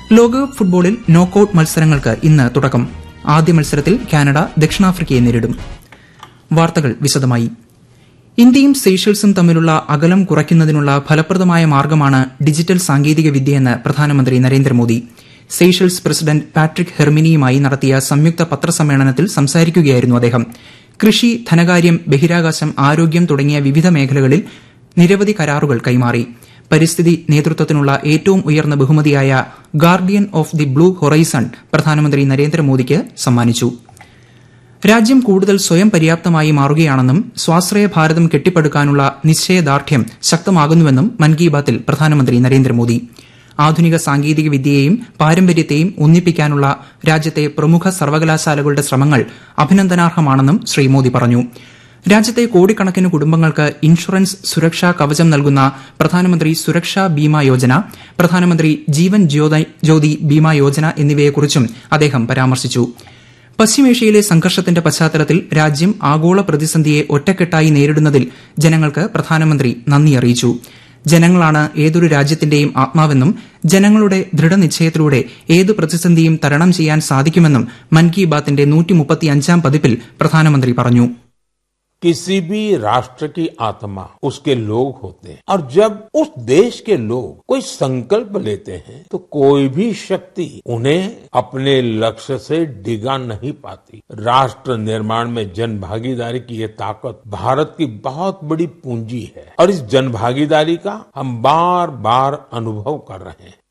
ലോകകപ്പ് ഫുട്ബോളിൽ നോക്കൌട്ട് മത്സരങ്ങൾക്ക് ഇന്ന് തുടക്കം ആദ്യ മത്സരത്തിൽ കാനഡ ദക്ഷിണാഫ്രിക്കയെ നേരിടും വാർത്തകൾ വിശദമായി ഇന്ത്യയും സീഷെൽസും തമ്മിലുള്ള അകലം കുറയ്ക്കുന്നതിനുള്ള ഫലപ്രദമായ മാർഗമാണ് ഡിജിറ്റൽ സാങ്കേതിക വിദ്യയെന്ന് പ്രധാനമന്ത്രി നരേന്ദ്രമോദി സീഷെൽസ് പ്രസിഡന്റ് പാട്രിക് ഹെർമിനിയുമായി നടത്തിയ സംയുക്ത പത്രസമ്മേളനത്തിൽ സംസാരിക്കുകയായിരുന്നു അദ്ദേഹം കൃഷി ധനകാര്യം ബഹിരാകാശം ആരോഗ്യം തുടങ്ങിയ വിവിധ മേഖലകളിൽ നിരവധി കരാറുകൾ കൈമാറി പരിസ്ഥിതി നേതൃത്വത്തിനുള്ള ഏറ്റവും ഉയർന്ന ബഹുമതിയായ guardian of the blue horizon പ്രധാനമന്ത്രി നരേന്ദ്രമോദിക്ക് സമ്മാനിച്ചു രാജ്യം കൂടുതൽ സ്വയം പര്യാപ്തമായി മാറുകയാണെന്നും സ്വാശ്രയ ഭാരതം കെട്ടിപ്പടുക്കാനുള്ള നിശ്ചയദാർഢ്യം ശക്തമാകുന്നുവെന്നും മൻ കി ബാത്തിൽ പ്രധാനമന്ത്രി നരേന്ദ്രമോദി ആധുനിക സാങ്കേതിക വിദ്യയെയും പാരമ്പര്യത്തെയും ഒന്നിപ്പിക്കാനുള്ള രാജ്യത്തെ പ്രമുഖ സർവകലാശാലകളുടെ ശ്രമങ്ങൾ അഭിനന്ദനാർഹമാണെന്നും ശ്രീ മോദി പറഞ്ഞു രാജ്യത്തെ കോടിക്കണക്കിന് കുടുംബങ്ങൾക്ക് ഇൻഷുറൻസ് സുരക്ഷാ കവചം നൽകുന്ന പ്രധാനമന്ത്രി സുരക്ഷാ ബീമ യോജന പ്രധാനമന്ത്രി ജീവൻ ജ്യോതി ബീമ യോജന എന്നിവയെക്കുറിച്ചും അദ്ദേഹം പരാമർശിച്ചു പശ്ചിമേഷ്യയിലെ സംഘർഷത്തിന്റെ പശ്ചാത്തലത്തിൽ രാജ്യം ആഗോള പ്രതിസന്ധിയെ ഒറ്റക്കെട്ടായി നേരിടുന്നതിൽ ജനങ്ങൾക്ക് പ്രധാനമന്ത്രി നന്ദി അറിയിച്ചു ജനങ്ങളാണ് ഏതൊരു രാജ്യത്തിന്റെയും ആത്മാവെന്നും ജനങ്ങളുടെ ദൃഢനിശ്ചയത്തിലൂടെ ഏത് പ്രതിസന്ധിയും തരണം ചെയ്യാൻ സാധിക്കുമെന്നും മൻ കി ബാത്തിന്റെ പതിപ്പിൽ പ്രധാനമന്ത്രി പറഞ്ഞു किसी भी राष्ट्र की आत्मा उसके लोग होते हैं और जब उस देश के लोग कोई संकल्प लेते हैं तो कोई भी शक्ति उन्हें अपने लक्ष्य से डिगा नहीं पाती राष्ट्र निर्माण में जन भागीदारी की ये ताकत भारत की बहुत बड़ी पूंजी है और इस जन भागीदारी का हम बार बार अनुभव कर रहे हैं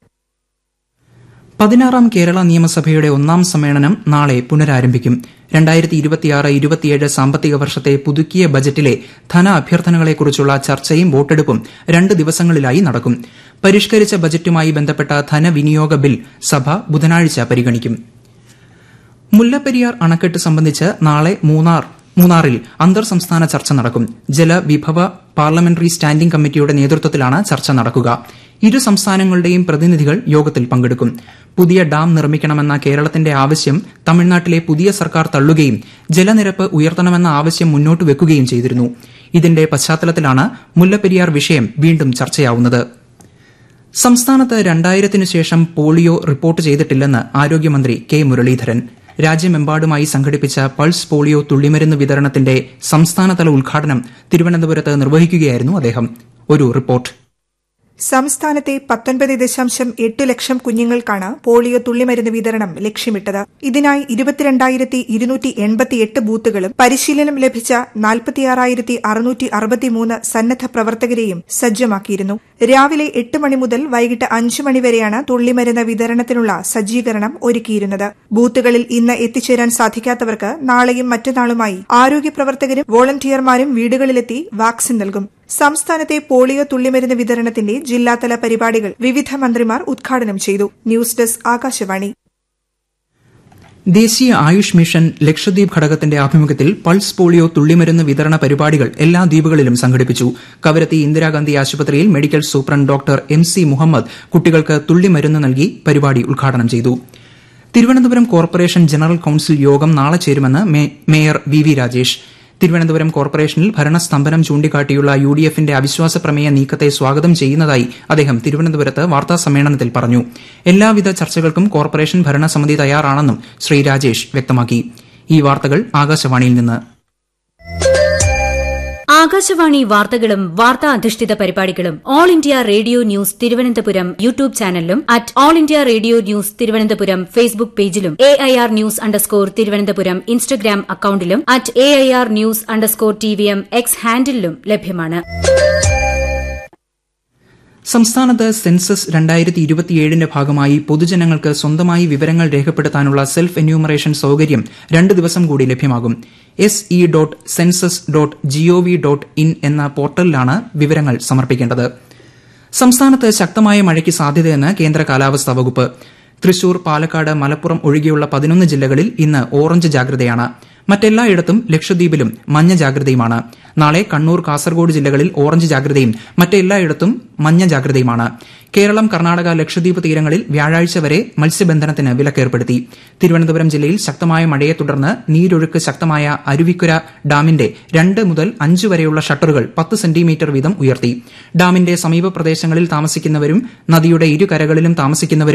പതിനാറാം കേരള നിയമസഭയുടെ ഒന്നാം സമ്മേളനം നാളെ പുനരാരംഭിക്കും രണ്ടായിരത്തി ഇരുപത്തിയാറ് ഇരുപത്തിയേഴ് സാമ്പത്തിക വർഷത്തെ പുതുക്കിയ ബജറ്റിലെ ധന അഭ്യർത്ഥനകളെക്കുറിച്ചുള്ള ചർച്ചയും വോട്ടെടുപ്പും രണ്ട് ദിവസങ്ങളിലായി നടക്കും പരിഷ്കരിച്ച ബജറ്റുമായി ബന്ധപ്പെട്ട ധനവിനിയോഗ ബിൽ സഭ ബുധനാഴ്ച പരിഗണിക്കും മുല്ലപ്പെരിയാർ അണക്കെട്ട് സംബന്ധിച്ച് നാളെ മൂന്നാർ മൂന്നാറിൽ അന്തർ സംസ്ഥാന ചർച്ച നടക്കും ജലവിഭവ പാർലമെന്ററി സ്റ്റാൻഡിംഗ് കമ്മിറ്റിയുടെ നേതൃത്വത്തിലാണ് ചർച്ച നടക്കുക ഇരു സംസ്ഥാനങ്ങളുടെയും പ്രതിനിധികൾ യോഗത്തിൽ പങ്കെടുക്കും പുതിയ ഡാം നിർമ്മിക്കണമെന്ന കേരളത്തിന്റെ ആവശ്യം തമിഴ്നാട്ടിലെ പുതിയ സർക്കാർ തള്ളുകയും ജലനിരപ്പ് ഉയർത്തണമെന്ന ആവശ്യം മുന്നോട്ട് വെക്കുകയും ചെയ്തിരുന്നു ഇതിന്റെ പശ്ചാത്തലത്തിലാണ് മുല്ലപ്പെരിയാർ വിഷയം വീണ്ടും ചർച്ചയാവുന്നത് സംസ്ഥാനത്ത് രണ്ടായിരത്തിനു ശേഷം പോളിയോ റിപ്പോർട്ട് ചെയ്തിട്ടില്ലെന്ന് ആരോഗ്യമന്ത്രി കെ മുരളീധരൻ രാജ്യമെമ്പാടുമായി സംഘടിപ്പിച്ച പൾസ് പോളിയോ തുള്ളിമരുന്ന് വിതരണത്തിന്റെ സംസ്ഥാനതല ഉദ്ഘാടനം തിരുവനന്തപുരത്ത് നിർവഹിക്കുകയായിരുന്നു അദ്ദേഹം ഒരു റിപ്പോർട്ട് സംസ്ഥാനത്തെ പത്തൊൻപത് ദശാംശം എട്ട് ലക്ഷം കുഞ്ഞുങ്ങൾക്കാണ് പോളിയോ തുള്ളിമരുന്ന് വിതരണം ലക്ഷ്യമിട്ടത് ഇതിനായി ഇരുപത്തിരണ്ടായിരത്തി ഇരുന്നൂറ്റി എൺപത്തിയെട്ട് ബൂത്തുകളും പരിശീലനം ലഭിച്ച നാൽപ്പത്തിയാറായിരത്തി അറുന്നൂറ്റി അറുപത്തിമൂന്ന് സന്നദ്ധ പ്രവർത്തകരെയും സജ്ജമാക്കിയിരുന്നു രാവിലെ എട്ട് മണി മുതൽ വൈകിട്ട് അഞ്ചു മണിവരെയാണ് തുള്ളിമരുന്ന് വിതരണത്തിനുള്ള സജ്ജീകരണം ഒരുക്കിയിരുന്നത് ബൂത്തുകളിൽ ഇന്ന് എത്തിച്ചേരാൻ സാധിക്കാത്തവർക്ക് നാളെയും മറ്റന്നാളുമായി ആരോഗ്യ പ്രവർത്തകരും വോളണ്ടിയർമാരും വീടുകളിലെത്തി വാക്സിൻ നൽകും സംസ്ഥാനത്തെ പോളിയോ തുള്ളിമരുന്ന് വിതരണത്തിന്റെ ജില്ലാതല പരിപാടികൾ വിവിധ മന്ത്രിമാർ ഉദ്ഘാടനം ചെയ്തു ന്യൂസ് ഡെസ്ക് ആകാശവാണി ദേശീയ ആയുഷ് മിഷൻ ലക്ഷദ്വീപ് ഘടകത്തിന്റെ ആഭിമുഖ്യത്തിൽ പൾസ് പോളിയോ തുള്ളിമരുന്ന് വിതരണ പരിപാടികൾ എല്ലാ ദ്വീപുകളിലും സംഘടിപ്പിച്ചു കവരത്തി ഇന്ദിരാഗാന്ധി ആശുപത്രിയിൽ medical superintendent doctor M C Muhammad കുട്ടികൾക്ക് തുള്ളിമരുന്ന് നൽകി പരിപാടി ഉദ്ഘാടനം ചെയ്തു തിരുവനന്തപുരം കോർപ്പറേഷൻ ജനറൽ കൌൺസിൽ യോഗം നാളെ ചേരുമെന്ന് mayor V V Rajesh Thiruvananthapuram കോർപ്പറേഷനിൽ ഭരണസ്തംഭനം ചൂണ്ടിക്കാട്ടിയുള്ള യു ഡി എഫിന്റെ അവിശ്വാസ പ്രമേയ നീക്കത്തെ സ്വാഗതം ചെയ്യുന്നതായി അദ്ദേഹം തിരുവനന്തപുരത്ത് വാർത്താസമ്മേളനത്തിൽ പറഞ്ഞു എല്ലാവിധ ചർച്ചകൾക്കും കോർപ്പറേഷൻ ഭരണസമിതി തയ്യാറാണെന്നും ശ്രീ രാജേഷ് വ്യക്തമാക്കി ഈ വാർത്തകൾ ആകാശവാണിയിൽ നിന്ന് ആകാശവാണി വാർത്തകളും വാർത്താ അധിഷ്ഠിത പരിപാടികളും all India radio news Thiruvananthapuram YouTube ചാനലിലും at all India radio news Thiruvananthapuram Facebook പേജിലും A I R news underscore Thiruvananthapuram Instagram അക്കൌണ്ടിലും at A I R news underscore T V M X ഹാൻഡിലും ലഭ്യമാണ് സംസ്ഥാനത്ത് സെൻസസ് രണ്ടായിരത്തി ഇരുപത്തിയേഴിന്റെ ഭാഗമായി പൊതുജനങ്ങൾക്ക് സ്വന്തമായി വിവരങ്ങൾ രേഖപ്പെടുത്താനുള്ള സെൽഫ് എന്യൂമറേഷൻ സൌകര്യം രണ്ട് ദിവസം കൂടി ലഭ്യമാകും S E dot census dot G O V dot in എന്ന പോർട്ടലിലാണ് വിവരങ്ങൾ സമർപ്പിക്കേണ്ടത് സംസ്ഥാനത്ത് ശക്തമായ മഴയ്ക്ക് സാധ്യതയെന്ന് കേന്ദ്ര കാലാവസ്ഥാ വകുപ്പ് തൃശൂർ പാലക്കാട് മലപ്പുറം ഒഴികെയുള്ള പതിനൊന്ന് ജില്ലകളിൽ ഇന്ന് ഓറഞ്ച് ജാഗ്രതയാണ് മറ്റെല്ലായിടത്തും ലക്ഷദ്വീപിലും മഞ്ഞ ജാഗ്രതയുമാണ് നാളെ കണ്ണൂർ കാസർഗോഡ് ജില്ലകളിൽ ഓറഞ്ച് ജാഗ്രതയും മറ്റെല്ലായിടത്തും മഞ്ഞ ജാഗ്രതയുമാണ് കേരളം കർണാടക ലക്ഷദ്വീപ് തീരങ്ങളിൽ വ്യാഴാഴ്ച വരെ മത്സ്യബന്ധനത്തിന് വിലക്കേർപ്പെടുത്തി തിരുവനന്തപുരം ജില്ലയിൽ ശക്തമായ മഴയെ തുടർന്ന് നീരൊഴുക്ക് ശക്തമായ അരുവിക്കുര ഡാമിന്റെ രണ്ട് മുതൽ അഞ്ച് വരെയുള്ള ഷട്ടറുകൾ പത്ത് സെന്റിമീറ്റർ വീതം ഉയർത്തി ഡാമിന്റെ സമീപ പ്രദേശങ്ങളിൽ താമസിക്കുന്നവരും നദിയുടെ ഇരുകരകളിലും താമസിക്കുന്നവരും